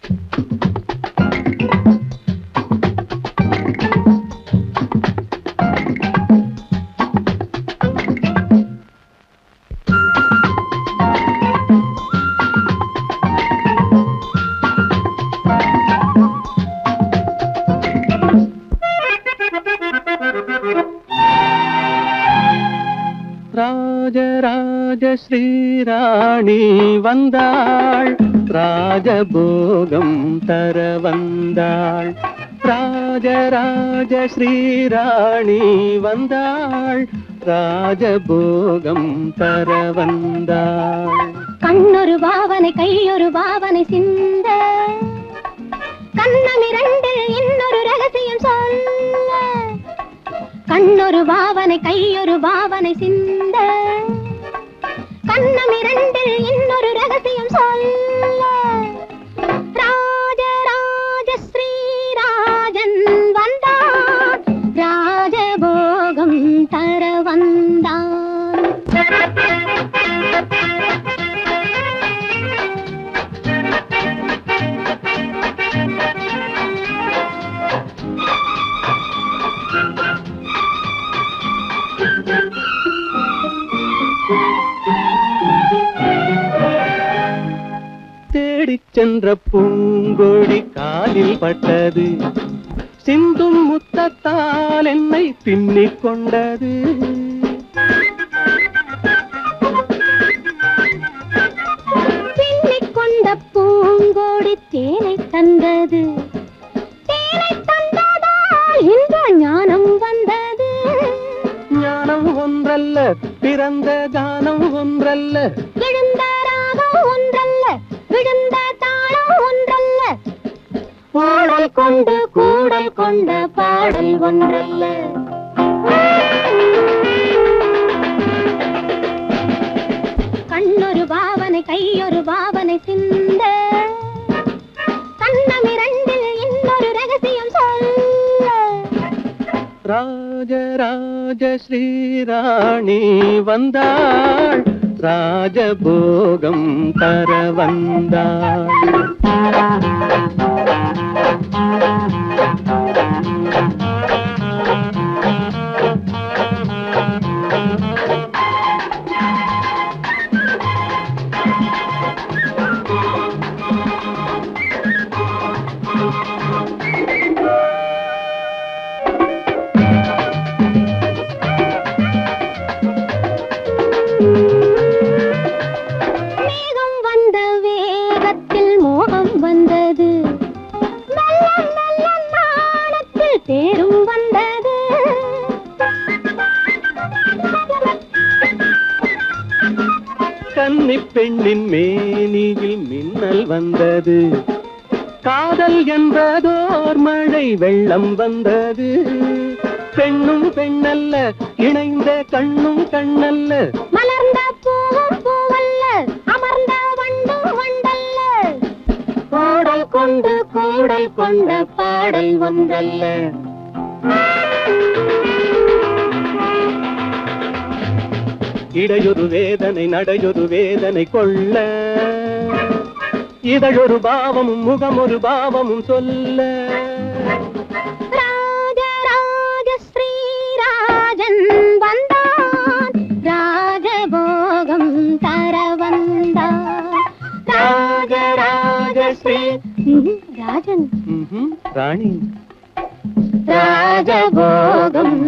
ராஜராஜ ஸ்ரீராணி வந்தாள் ராஜபோகம் தர வந்தாள் ராஜராஜ ஸ்ரீராணி வந்தாள் ராஜபோகம் தர வந்தாள் கண்ணொரு பாவனை கையொரு பாவனை சிந்த கண்ணம் இரண்டில் இன்னொரு ரகசியம் சொல்ல கண்ணொரு பாவனை கையொரு பாவனை சிந்த கண்ணம் இரண்டில் இன்னொரு ரகசியம் சொல்ல ராஜராஜ ஸ்ரீராஜன் வந்தான் ராஜபோகம் தர வந்தான் தேடிச் சென்ற பூங்கொடி காலில் பட்டது சிந்தும் முத்தத்தால் என்னை பின்னிக் கொண்டது பின்னிக் கொண்ட பூங்கோடி தேனை தந்தது தேனை தந்ததால் இந்த ஞானம் வந்தது ஞானம் ஒன்றல்ல பிறந்த கானம் ஒன்றல்ல விழுந்த ராகம் ஒன்றல்ல விழுந்த தாளம் ஒன்றல்ல பாடல் கொண்டு கூடல் கொண்ட பாடல் ஒன்றல்ல கண்ணொரு பாவனை கையொரு பாவனை சிந்த கண்ணம் இரண்டில் இன்னொரு ரகசியம் சொல்ல ராஜராஜ ஸ்ரீராணி வந்தாள் ராஜபோகம் தர வந்தாள் மேகம் வந்த வேகத்தில் மோகம் வந்தது மெல்ல மெல்ல நாணத்தில் தேரும் வந்தது கன்னி பெண்ணின் மேனியில் மின்னல் வந்தது காதல் என்பதோர் மழை வெள்ளம் வந்தது பெண்ணும் பெண்ணல்ல இணைந்த கண்ணும் கண்ணல்ல மலர்ந்த பூவும் பூவல்ல அமர்ந்த வண்டும் வண்டல்ல பாடல் கொண்டு கூடல் கொண்ட பாடல் ஒன்றல்ல இடையொரு வேதனை நடையொரு வேதனை கொள்ள இதழொரு பாவமும் முகமொரு பாவமும் சொல்ல ராஜராஜ ஸ்ரீராஜன் வந்தான் ராஜபோகம் தர வந்தான் ராஜராஜ ஸ்ரீ ம்ஹும், ராஜன் ம்ஹும், ராணி ராஜபோகம்